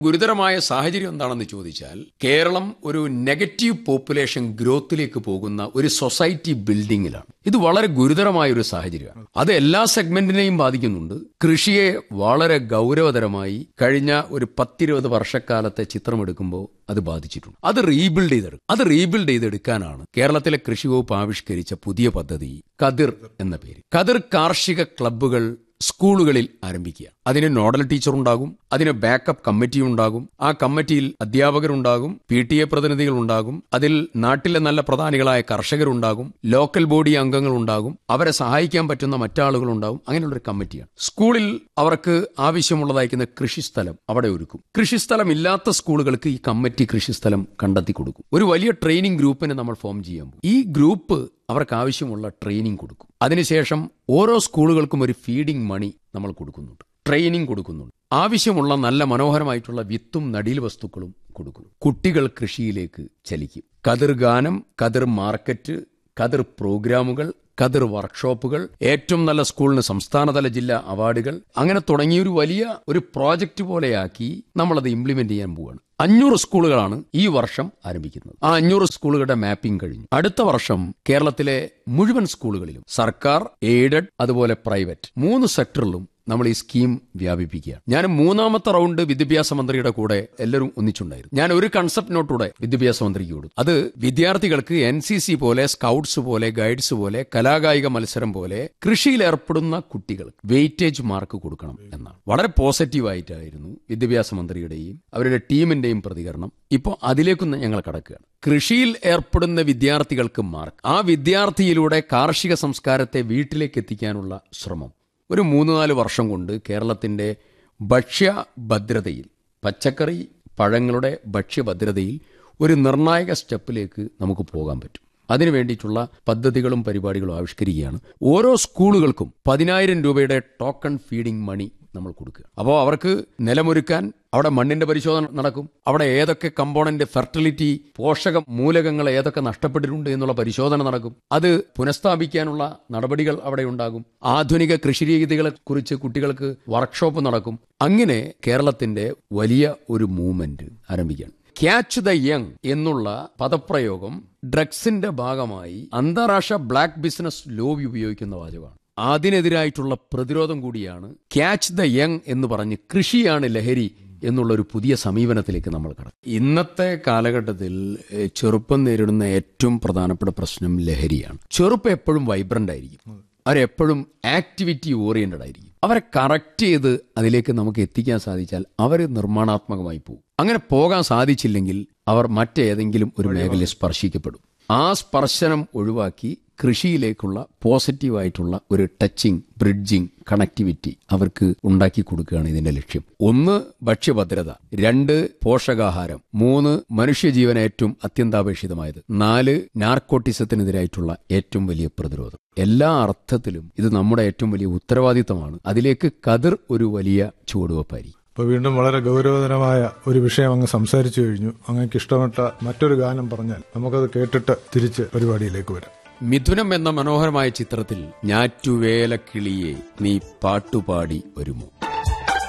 ഗുരുതരമായ സാഹചര്യം എന്താണെന്ന് ചോദിച്ചാൽ കേരളം ഒരു നെഗറ്റീവ് പോപ്പുലേഷൻ ഗ്രോത്തിലേക്ക് പോകുന്ന ഒരു സൊസൈറ്റി ബിൽഡിങ്ങിലാണ് ഇത് വളരെ ഗുരുതരമായ ഒരു സാഹചര്യമാണ് അത് എല്ലാ സെഗ്മെന്റിനെയും ബാധിക്കുന്നുണ്ട് കൃഷിയെ വളരെ ഗൗരവതരമായി കഴിഞ്ഞ ഒരു പത്തിരുപത് വർഷക്കാലത്തെ ചിത്രമെടുക്കുമ്പോൾ അത് ബാധിച്ചിട്ടുണ്ട് അത് റീബിൽഡ് ചെയ്തെടുക്കും അത് റീബിൽഡ് ചെയ്തെടുക്കാനാണ് കേരളത്തിലെ കൃഷി വകുപ്പ് ആവിഷ്കരിച്ച പുതിയ പദ്ധതി കതിർ എന്ന പേര് കതിർ കാർഷിക ക്ലബ്ബുകൾ സ്കൂളുകളിൽ ആരംഭിക്കുക അതിന് നോഡൽ ടീച്ചർ ഉണ്ടാകും അതിന് ബാക്കപ്പ് കമ്മിറ്റി ഉണ്ടാകും ആ കമ്മിറ്റിയിൽ അധ്യാപകരുണ്ടാകും പി ടി എ പ്രതിനിധികൾ ഉണ്ടാകും അതിൽ നാട്ടിലെ നല്ല പ്രധാനികളായ കർഷകരുണ്ടാകും ലോക്കൽ ബോഡി അംഗങ്ങൾ ഉണ്ടാകും അവരെ സഹായിക്കാൻ പറ്റുന്ന മറ്റാളുകൾ ഉണ്ടാകും അങ്ങനെയുള്ളൊരു കമ്മിറ്റിയാണ് സ്കൂളിൽ അവർക്ക് ആവശ്യമുള്ളതായിരിക്കുന്ന കൃഷിസ്ഥലം അവിടെ ഒരുക്കും കൃഷിസ്ഥലം ഇല്ലാത്ത സ്കൂളുകൾക്ക് ഈ കമ്മിറ്റി കൃഷിസ്ഥലം കണ്ടെത്തി കൊടുക്കും ഒരു വലിയ ട്രെയിനിങ് ഗ്രൂപ്പിനെ നമ്മൾ ഫോം ചെയ്യാൻ പോകും ഈ ഗ്രൂപ്പ് അവർക്ക് ആവശ്യമുള്ള ട്രെയിനിങ് കൊടുക്കും അതിനുശേഷം ഓരോ സ്കൂളുകൾക്കും ഒരു ഫീഡിംഗ് മണി നമ്മൾ കൊടുക്കുന്നുണ്ട് ട്രെയിനിങ് കൊടുക്കുന്നുണ്ട് ആവശ്യമുള്ള നല്ല മനോഹരമായിട്ടുള്ള വിത്തും നടീൽ വസ്തുക്കളും കൊടുക്കുന്നു കുട്ടികൾ കൃഷിയിലേക്ക് ചലിക്കും കതിർ ഗാനം കതിർ മാർക്കറ്റ് കതിർ പ്രോഗ്രാമുകൾ കതിർ വർക്ക്ഷോപ്പുകൾ ഏറ്റവും നല്ല സ്കൂളിന് സംസ്ഥാനതല ജില്ലാ അവാർഡുകൾ അങ്ങനെ തുടങ്ങിയൊരു വലിയ ഒരു പ്രോജക്റ്റ് പോലെയാക്കി നമ്മളത് ഇംപ്ലിമെന്റ് ചെയ്യാൻ പോവുകയാണ് അഞ്ഞൂറ് സ്കൂളുകളാണ് ഈ വർഷം ആരംഭിക്കുന്നത് ആ അഞ്ഞൂറ് സ്കൂളുകളുടെ മാപ്പിംഗ് കഴിഞ്ഞു അടുത്ത വർഷം കേരളത്തിലെ മുഴുവൻ സ്കൂളുകളിലും സർക്കാർ എയ്ഡഡ് അതുപോലെ പ്രൈവറ്റ് മൂന്ന് സെക്ടറിലും നമ്മൾ ഈ സ്കീം വ്യാപിപ്പിക്കുകയാണ് ഞാൻ മൂന്നാമത്തെ റൗണ്ട് വിദ്യാഭ്യാസ മന്ത്രിയുടെ കൂടെ എല്ലാവരും ഒന്നിച്ചുണ്ടായിരുന്നു ഞാൻ ഒരു കൺസെപ്റ്റ് നോട്ടൂടെ വിദ്യാഭ്യാസ മന്ത്രിക്ക് കൊടുത്തു അത് വിദ്യാർത്ഥികൾക്ക് എൻ സി സി പോലെ സ്കൗട്ട്സ് പോലെ ഗൈഡ്സ് പോലെ കലാകായിക മത്സരം പോലെ കൃഷിയിൽ ഏർപ്പെടുന്ന കുട്ടികൾ വെയിറ്റേജ് മാർക്ക് കൊടുക്കണം എന്നാണ് വളരെ പോസിറ്റീവായിട്ടായിരുന്നു വിദ്യാഭ്യാസ മന്ത്രിയുടെയും അവരുടെ ടീമിന്റെയും പ്രതികരണം ഇപ്പോൾ അതിലേക്കൊന്ന് ഞങ്ങൾ കടക്കുകയാണ് കൃഷിയിൽ ഏർപ്പെടുന്ന വിദ്യാർത്ഥികൾക്ക് മാർക്ക് ആ വിദ്യാർത്ഥിയിലൂടെ കാർഷിക സംസ്കാരത്തെ വീട്ടിലേക്ക് എത്തിക്കാനുള്ള ശ്രമം ഒരു മൂന്ന് നാല് വർഷം കൊണ്ട് കേരളത്തിൻ്റെ ഭക്ഷ്യഭദ്രതയിൽ പച്ചക്കറി പഴങ്ങളുടെ ഭക്ഷ്യഭദ്രതയിൽ ഒരു നിർണായക സ്റ്റെപ്പിലേക്ക് നമുക്ക് പോകാൻ പറ്റും അതിനു വേണ്ടിയിട്ടുള്ള പദ്ധതികളും പരിപാടികളും ആവിഷ്കരിക്കുകയാണ് ഓരോ സ്കൂളുകൾക്കും പതിനായിരം രൂപയുടെ ടോക്കൺ ഫീഡിംഗ് മണി നമ്മൾ കൊടുക്കുക അപ്പോൾ അവർക്ക് നിലമൊരുക്കാൻ അവിടെ മണ്ണിന്റെ പരിശോധന നടക്കും അവിടെ ഏതൊക്കെ കമ്പോണന്റ് ഫെർട്ടിലിറ്റി പോഷക മൂലകങ്ങൾ ഏതൊക്കെ നഷ്ടപ്പെട്ടിട്ടുണ്ട് എന്നുള്ള പരിശോധന നടക്കും അത് പുനഃസ്ഥാപിക്കാനുള്ള നടപടികൾ അവിടെ ഉണ്ടാകും ആധുനിക കൃഷിരീതികളെ കുറിച്ച് കുട്ടികൾക്ക് വർക്ക്ഷോപ്പ് നടക്കും അങ്ങനെ കേരളത്തിന്റെ വലിയ ഒരു മൂവ്മെന്റ് ആരംഭിക്കുകയാണ് ക്യാച്ച് ദ യങ് എന്നുള്ള പദപ്രയോഗം ഡ്രഗ്സിന്റെ ഭാഗമായി അന്താരാഷ്ട്ര ബ്ലാക്ക് ബിസിനസ് ലോബി ഉപയോഗിക്കുന്ന വാചകമാണ് അതിനെതിരായിട്ടുള്ള പ്രതിരോധം കൂടിയാണ് ക്യാച്ച് ദ യങ് എന്ന് പറഞ്ഞ് കൃഷിയാണ് ലഹരി എന്നുള്ള ഒരു പുതിയ സമീപനത്തിലേക്ക് നമ്മൾ കടക്കും ഇന്നത്തെ കാലഘട്ടത്തിൽ ഏഹ്, ചെറുപ്പം നേരിടുന്ന ഏറ്റവും പ്രധാനപ്പെട്ട പ്രശ്നം ലഹരിയാണ് ചെറുപ്പം എപ്പോഴും വൈബ്രന്റ് ആയിരിക്കും അവരെപ്പോഴും ആക്ടിവിറ്റി ഓറിയന്റഡ് ആയിരിക്കും അവരെ കറക്റ്റ് ചെയ്ത് അതിലേക്ക് നമുക്ക് എത്തിക്കാൻ സാധിച്ചാൽ അവർ നിർമ്മാണാത്മകമായി പോകും അങ്ങനെ പോകാൻ സാധിച്ചില്ലെങ്കിൽ അവർ മറ്റേതെങ്കിലും ഒരു മേഖലയിൽ സ്പർശിക്കപ്പെടും ആ സ്പർശനം ഒഴിവാക്കി കൃഷിയിലേക്കുള്ള പോസിറ്റീവായിട്ടുള്ള ഒരു ടച്ചിങ് ബ്രിഡ്ജിങ് കണക്ടിവിറ്റി അവർക്ക് ഉണ്ടാക്കി കൊടുക്കുകയാണ് ഇതിന്റെ ലക്ഷ്യം ഒന്ന് ഭക്ഷ്യഭദ്രത രണ്ട് പോഷകാഹാരം മൂന്ന് മനുഷ്യജീവൻ ഏറ്റവും അത്യന്താപേക്ഷിതമായത് നാല് നാർക്കോട്ടിസത്തിനെതിരായിട്ടുള്ള ഏറ്റവും വലിയ പ്രതിരോധം എല്ലാ അർത്ഥത്തിലും ഇത് നമ്മുടെ ഏറ്റവും വലിയ ഉത്തരവാദിത്തമാണ് അതിലേക്ക് കതിർ ഒരു വലിയ ചുവടുവെപ്പായിരിക്കും അപ്പോൾ വീണ്ടും വളരെ ഗൗരവതരമായ ഒരു വിഷയം അങ്ങ് സംസാരിച്ചു കഴിഞ്ഞു അങ്ങക്ക് ഇഷ്ടപ്പെട്ട മറ്റൊരു ഗാനം പറഞ്ഞാൽ നമുക്കത് കേട്ടിട്ട് തിരിച്ച് പരിപാടിയിലേക്ക് വരാം മിഥുനം എന്ന മനോഹരമായ ചിത്രത്തിൽ ഞാറ്റുവേല കിളിയെ നീ പാട്ടുപാടി വരുമോ